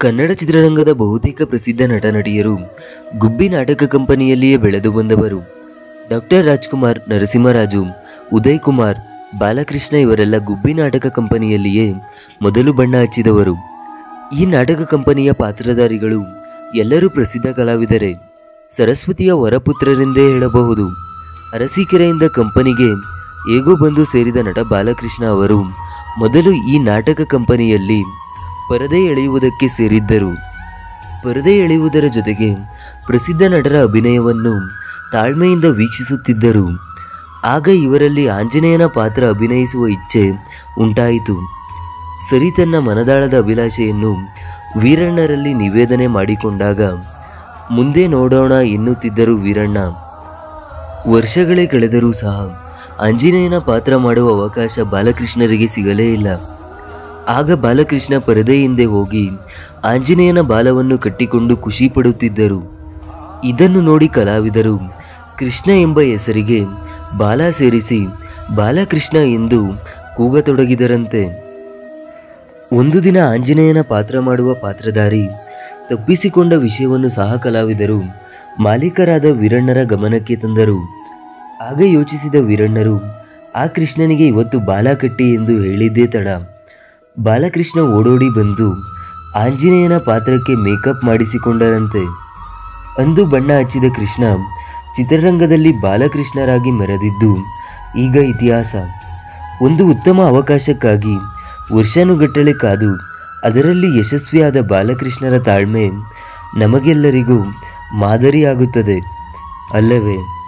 ಕನ್ನಡ ಚಿತ್ರರಂಗದ ಬಹುತೇಕ ಪ್ರಸಿದ್ಧ ನಟ ನಟಿಯರು ಗುಬ್ಬಿ ನಾಟಕ ಕಂಪನಿಯಲ್ಲಿಯೇ ಬೆಳೆದು ಬಂದವರು ಡಾಕ್ಟರ್ ರಾಜ್ಕುಮಾರ್ ನರಸಿಂಹರಾಜು ಉದಯ್ ಕುಮಾರ್ ಬಾಲಕೃಷ್ಣ ಇವರೆಲ್ಲ ಗುಬ್ಬಿ ನಾಟಕ ಕಂಪನಿಯಲ್ಲಿಯೇ ಮೊದಲು ಬಣ್ಣ ಹಚ್ಚಿದವರು ಈ ನಾಟಕ ಕಂಪನಿಯ ಪಾತ್ರಧಾರಿಗಳು ಎಲ್ಲರೂ ಪ್ರಸಿದ್ಧ ಕಲಾವಿದರೇ ಸರಸ್ವತಿಯ ವರಪುತ್ರರೆಂದೇ ಹೇಳಬಹುದು ಅರಸೀಕೆರೆಯಿಂದ ಕಂಪನಿಗೆ ಹೇಗೋ ಬಂದು ಸೇರಿದ ನಟ ಬಾಲಕೃಷ್ಣ ಅವರು ಮೊದಲು ಈ ನಾಟಕ ಕಂಪನಿಯಲ್ಲಿ ಪರದೆ ಎಳೆಯುವುದಕ್ಕೆ ಸೇರಿದ್ದರು ಪರದೆ ಎಳೆಯುವುದರ ಜೊತೆಗೆ ಪ್ರಸಿದ್ಧ ನಟರ ಅಭಿನಯವನ್ನು ತಾಳ್ಮೆಯಿಂದ ವೀಕ್ಷಿಸುತ್ತಿದ್ದರು ಆಗ ಇವರಲ್ಲಿ ಆಂಜನೇಯನ ಪಾತ್ರ ಅಭಿನಯಿಸುವ ಇಚ್ಛೆ ಉಂಟಾಯಿತು ಸರಿ ತನ್ನ ಮನದಾಳದ ಅಭಿಲಾಷೆಯನ್ನು ವೀರಣ್ಣರಲ್ಲಿ ನಿವೇದನೆ ಮಾಡಿಕೊಂಡಾಗ ಮುಂದೆ ನೋಡೋಣ ಎನ್ನುತ್ತಿದ್ದರು ವೀರಣ್ಣ ವರ್ಷಗಳೇ ಕಳೆದರೂ ಸಹ ಆಂಜನೇಯನ ಪಾತ್ರ ಮಾಡುವ ಅವಕಾಶ ಬಾಲಕೃಷ್ಣರಿಗೆ ಸಿಗಲೇ ಇಲ್ಲ ಆಗ ಬಾಲಕೃಷ್ಣ ಪರದೆ ಹಿಂದೆ ಹೋಗಿ ಆಂಜನೇಯನ ಬಾಲವನ್ನು ಕಟ್ಟಿಕೊಂಡು ಖುಷಿ ಪಡುತ್ತಿದ್ದರು ಇದನ್ನು ನೋಡಿ ಕಲಾವಿದರು ಕೃಷ್ಣ ಎಂಬ ಹೆಸರಿಗೆ ಬಾಲ ಸೇರಿಸಿ ಬಾಲಕೃಷ್ಣ ಎಂದು ಕೂಗತೊಡಗಿದರಂತೆ ಒಂದು ದಿನ ಆಂಜನೇಯನ ಪಾತ್ರ ಮಾಡುವ ಪಾತ್ರಧಾರಿ ತಪ್ಪಿಸಿಕೊಂಡ ವಿಷಯವನ್ನು ಸಹ ಕಲಾವಿದರು ಮಾಲೀಕರಾದ ವೀರಣ್ಣರ ಗಮನಕ್ಕೆ ತಂದರು ಆಗ ಯೋಚಿಸಿದ ವೀರಣ್ಣರು ಆ ಕೃಷ್ಣನಿಗೆ ಇವತ್ತು ಬಾಲ ಕಟ್ಟಿ ಎಂದು ಹೇಳಿದ್ದೇ ತಡ ಬಾಲಕೃಷ್ಣ ಓಡೋಡಿ ಬಂದು ಆಂಜನೇಯನ ಪಾತ್ರಕ್ಕೆ ಮೇಕಪ್ ಮಾಡಿಸಿಕೊಂಡರಂತೆ ಅಂದು ಬಣ್ಣ ಹಚ್ಚಿದ ಕೃಷ್ಣ ಚಿತ್ರರಂಗದಲ್ಲಿ ಬಾಲಕೃಷ್ಣರಾಗಿ ಮೆರೆದಿದ್ದು ಈಗ ಇತಿಹಾಸ ಒಂದು ಉತ್ತಮ ಅವಕಾಶಕ್ಕಾಗಿ ವರ್ಷಾನುಗಟ್ಟಲೆ ಕಾದು ಅದರಲ್ಲಿ ಯಶಸ್ವಿಯಾದ ಬಾಲಕೃಷ್ಣರ ತಾಳ್ಮೆ ನಮಗೆಲ್ಲರಿಗೂ ಮಾದರಿಯಾಗುತ್ತದೆ ಅಲ್ಲವೇ